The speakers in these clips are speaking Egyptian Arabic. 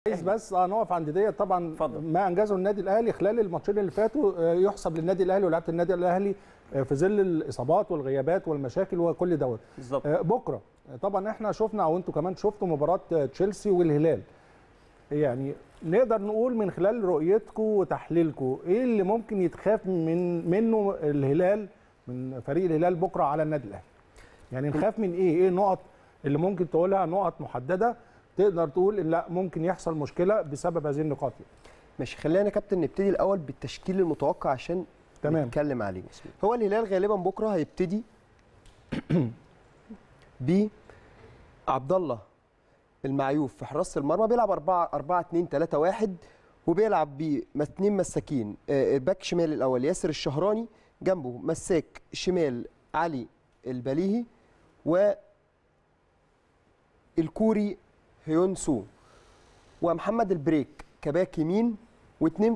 عايز بس اه نقف عند ديت طبعا اتفضل. ما انجزه النادي الاهلي خلال الماتشين اللي فاتوا آه، يحسب للنادي الاهلي ولاعيبه النادي الاهلي آه، في ظل الاصابات والغيابات والمشاكل وكل دوت بالظبط آه، بكره آه، طبعا احنا شفنا او انتوا كمان شفتوا مباراه آه، تشيلسي والهلال يعني نقدر نقول من خلال رؤيتكم وتحليلكم ايه اللي ممكن يتخاف من منه الهلال من فريق الهلال بكره على النادي الاهلي يعني نخاف من ايه ايه النقط اللي ممكن تقولها نقط محدده تقدر تقول إن لا ممكن يحصل مشكله بسبب هذه النقاط ماشي خلينا يا كابتن نبتدي الاول بالتشكيل المتوقع عشان تمام. نتكلم عليه هو الهلال غالبا بكره هيبتدي ب عبد الله المعيوف في حراسه المرمى بيلعب 4 4 2 3 1 وبيلعب باثنين مساكين آه، الباك شمال الاول ياسر الشهراني جنبه مساك شمال علي البليهي و الكوري هيون سو ومحمد البريك كباك يمين واثنين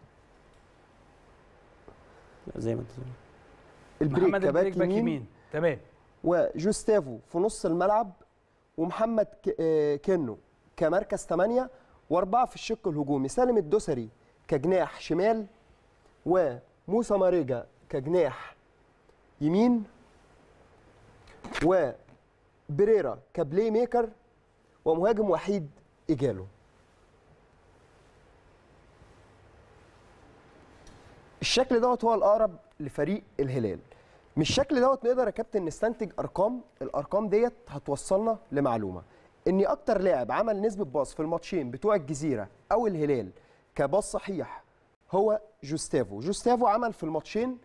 زي ما انت البريك محمد كباك البريك باك يمين يمين تمام وجوستافو في نص الملعب ومحمد ك- آه، كنو كمركز 8 واربعه في الشق الهجومي سالم الدوسري كجناح شمال وموسى ماريجا كجناح يمين وبريرا كبلاي ميكر ومهاجم وحيد ايجالو الشكل دوت هو الاقرب لفريق الهلال مش الشكل دوت نقدر يا كابتن نستنتج ارقام الارقام ديت هتوصلنا لمعلومه ان اكتر لاعب عمل نسبه باص في الماتشين بتوع الجزيره او الهلال كباص صحيح هو جوستافو جوستافو عمل في الماتشين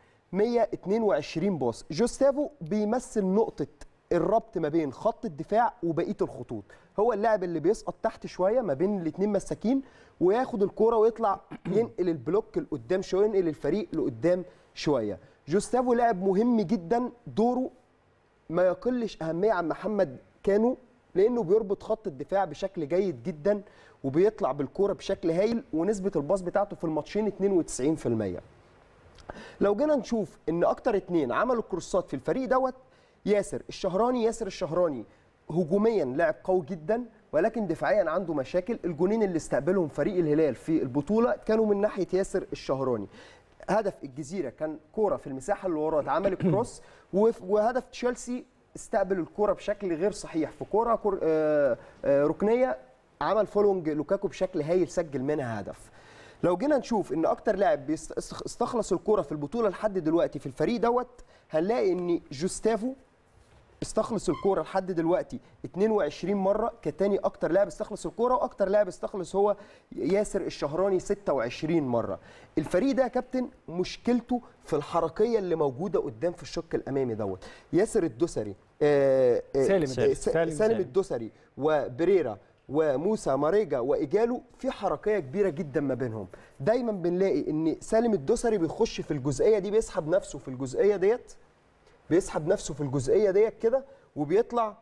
122 باص جوستافو بيمثل نقطه الربط ما بين خط الدفاع وبقيه الخطوط هو اللاعب اللي بيسقط تحت شويه ما بين الاثنين مساكين وياخد الكوره ويطلع ينقل البلوك لقدام شويه ينقل الفريق لقدام شويه جوستافو لاعب مهم جدا دوره ما يقلش اهميه عن محمد كانو لانه بيربط خط الدفاع بشكل جيد جدا وبيطلع بالكوره بشكل هايل ونسبه الباص بتاعته في الماتشين 92% لو جينا نشوف ان اكتر اتنين عملوا كروسات في الفريق دوت ياسر الشهراني ياسر الشهراني هجوميا لاعب قوي جدا ولكن دفاعيا عنده مشاكل الجونين اللي استقبلهم فريق الهلال في البطوله كانوا من ناحيه ياسر الشهراني هدف الجزيره كان كوره في المساحه اللي وراه اتعمل كروس وف- وهدف تشيلسي استقبل الكوره بشكل غير صحيح في كوره كور آه آه ركنيه عمل فولونج لوكاكو بشكل هايل سجل منها هدف لو جينا نشوف ان اكتر لاعب بيست- است- استخلص الكوره في البطوله لحد دلوقتي في الفريق دوت هنلاقي ان جوستافو استخلص الكوره لحد دلوقتي 22 مره كتاني اكتر لاعب استخلص الكوره واكتر لاعب استخلص هو ياسر الشهراني 26 مره الفريق ده يا كابتن مشكلته في الحركيه اللي موجوده قدام في الشق الامامي دوت ياسر الدوسري آه آه سالم س- الدوسري. س- سالم- سالم سالم. الدوسري وبريرا وموسى ماريجا وايجالو في حركيه كبيره جدا ما بينهم دايما بنلاقي ان سالم الدوسري بيخش في الجزئيه دي بيسحب نفسه في الجزئيه ديت بيسحب نفسه في الجزئيه ديت كده وبيطلع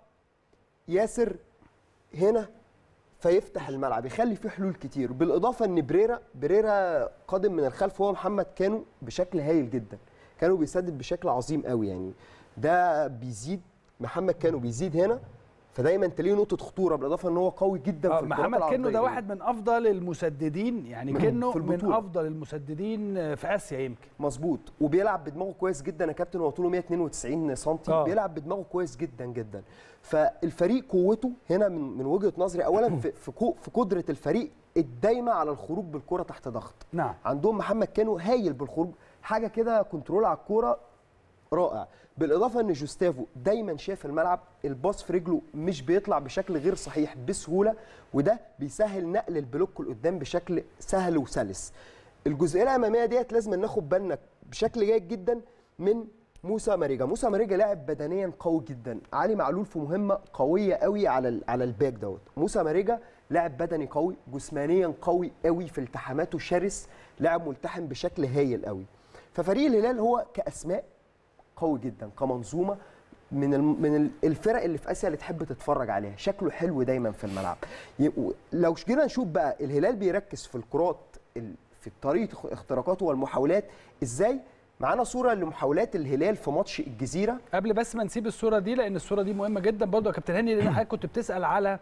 ياسر هنا فيفتح الملعب يخلي فيه حلول كتير بالاضافه ان بريرا بريرا قادم من الخلف هو محمد كانوا بشكل هايل جدا كانوا بيسدد بشكل عظيم قوي يعني ده بيزيد محمد كانوا بيزيد هنا فدايما تلاقيه نقطه خطوره بالاضافه ان هو قوي جدا آه، في الكرات محمد كنو العرضية. ده واحد من افضل المسددين يعني كنو في من البطولة. افضل المسددين في اسيا يمكن مظبوط وبيلعب بدماغه كويس جدا يا كابتن هو طوله 192 سم آه. بيلعب بدماغه كويس جدا جدا فالفريق قوته هنا من من وجهه نظري اولا في في, قو- في قدره الفريق الدايمه على الخروج بالكره تحت ضغط نعم عندهم محمد كانو هايل بالخروج حاجه كده كنترول على الكوره رائع بالاضافه ان جوستافو دايما شايف الملعب الباص في رجله مش بيطلع بشكل غير صحيح بسهوله وده بيسهل نقل البلوك لقدام بشكل سهل وسلس الجزئيه الاماميه ديت لازم ناخد بالنا بشكل جيد جدا من موسى ماريجا موسى ماريجا لاعب بدنيا قوي جدا علي معلول في مهمه قويه قوي على ال- على الباك دوت موسى ماريجا لاعب بدني قوي جسمانيا قوي قوي في التحاماته شرس لاعب ملتحم بشكل هايل قوي ففريق الهلال هو كاسماء قوي جدا كمنظومه من الم- من ال- الفرق اللي في اسيا اللي تحب تتفرج عليها شكله حلو دايما في الملعب ي- و- لو جينا نشوف بقى الهلال بيركز في الكرات ال- في طريقه اخ- اختراقاته والمحاولات ازاي معانا صوره لمحاولات الهلال في ماتش الجزيره قبل بس ما نسيب الصوره دي لان الصوره دي مهمه جدا برضو يا كابتن هاني لان حضرتك كنت بتسال على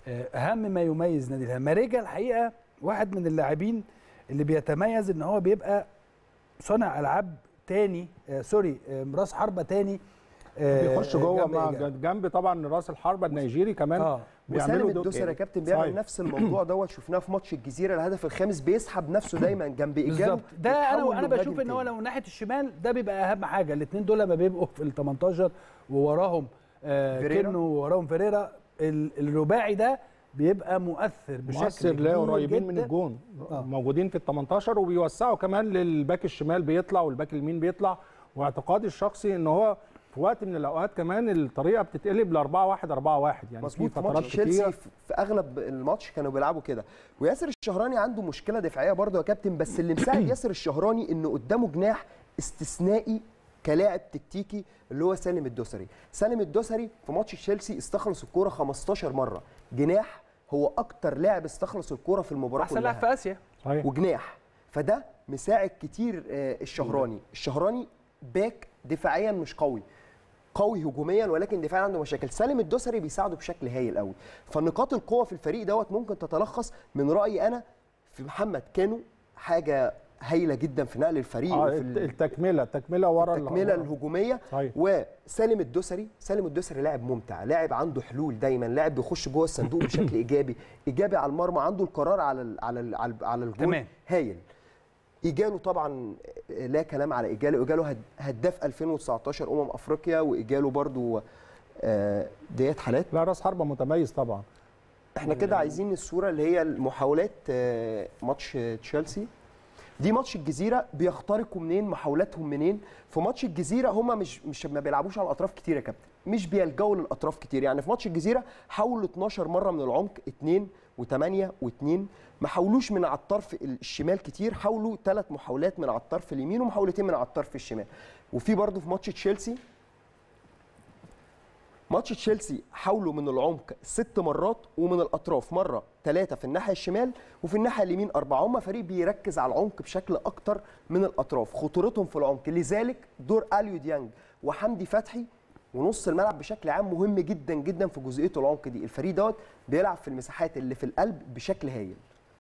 آه، اهم ما يميز نادي الهلال ماريجا الحقيقه واحد من اللاعبين اللي بيتميز ان هو بيبقى صانع العاب تاني آه سوري آه راس حربه تاني آه، بيخش جوه جنب مع إيجاب. جنب طبعا راس الحربه النيجيري كمان اه وسالم بيعملوا دور الدوسري يا يعني. كابتن بيعمل صحيح. نفس الموضوع دوت شفناه في ماتش الجزيره الهدف الخامس بيسحب نفسه دايما جنب ايجابه بالظبط ده انا يتحول انا لمهاجم بشوف ان هو تاني. لو ناحيه الشمال ده بيبقى اهم حاجه الاثنين دول لما بيبقوا في ال 18 ووراهم آه فيريرا. كينو ووراهم فيريرا ال- الرباعي ده بيبقى مؤثر بشكل مؤثر لا كبير قريبين من جداً. الجون آه. موجودين في ال 18 وبيوسعوا كمان للباك الشمال بيطلع والباك اليمين بيطلع واعتقادي الشخصي ان هو في وقت من الاوقات كمان الطريقه بتتقلب ل 4 1 4 1 يعني في مظبوط في فترات ماتش تشيلسي كتير في في اغلب الماتش كانوا بيلعبوا كده وياسر الشهراني عنده مشكله دفاعيه برضه يا كابتن بس اللي مساعد ياسر الشهراني انه قدامه جناح استثنائي كلاعب تكتيكي اللي هو سالم الدوسري سالم الدوسري في ماتش تشيلسي استخلص الكوره 15 مره جناح هو اكتر لاعب استخلص الكوره في المباراه احسن لاعب كلها في اسيا صحيح وجناح فده مساعد كتير آه، الشهراني الشهراني باك دفاعيا مش قوي قوي هجوميا ولكن دفاعيا عنده مشاكل سالم الدوسري بيساعده بشكل هايل قوي فنقاط القوه في الفريق دوت ممكن تتلخص من رايي انا في محمد كانو حاجه هايله جدا في نقل الفريق آه وفي الت- ال- التكمله التكمله ورا ال- التكمله الهجوميه صحيح. وسالم الدوسري سالم الدوسري لاعب ممتع لاعب عنده حلول دايما لاعب بيخش جوه الصندوق بشكل ايجابي ايجابي على المرمى عنده القرار على ال على ال على, ال على الجول تمام. هايل ايجاله طبعا لا كلام على ايجاله ايجاله هد- هداف 2019 امم افريقيا وايجاله برضو آه، ديت حالات لا راس حربه متميز طبعا احنا كده عايزين الصوره اللي هي المحاولات آه، ماتش آه، تشيلسي دي ماتش الجزيره بيخترقوا منين محاولاتهم منين في ماتش الجزيره هم مش مش ما بيلعبوش على الاطراف كتير يا كابتن مش بيلجأوا للاطراف كتير يعني في ماتش الجزيره حاولوا 12 مره من العمق 2 و8 و2 ما حاولوش من على الطرف الشمال كتير حاولوا ثلاث محاولات من على الطرف اليمين ومحاولتين من على الطرف الشمال وفي برضه في ماتش تشيلسي ماتش تشيلسي حاولوا من العمق ست مرات ومن الاطراف مره ثلاثه في الناحيه الشمال وفي الناحيه اليمين اربعه هم فريق بيركز على العمق بشكل اكتر من الاطراف خطورتهم في العمق لذلك دور اليو ديانج وحمدي فتحي ونص الملعب بشكل عام مهم جدا جدا في جزئيه العمق دي الفريق دوت بيلعب في المساحات اللي في القلب بشكل هايل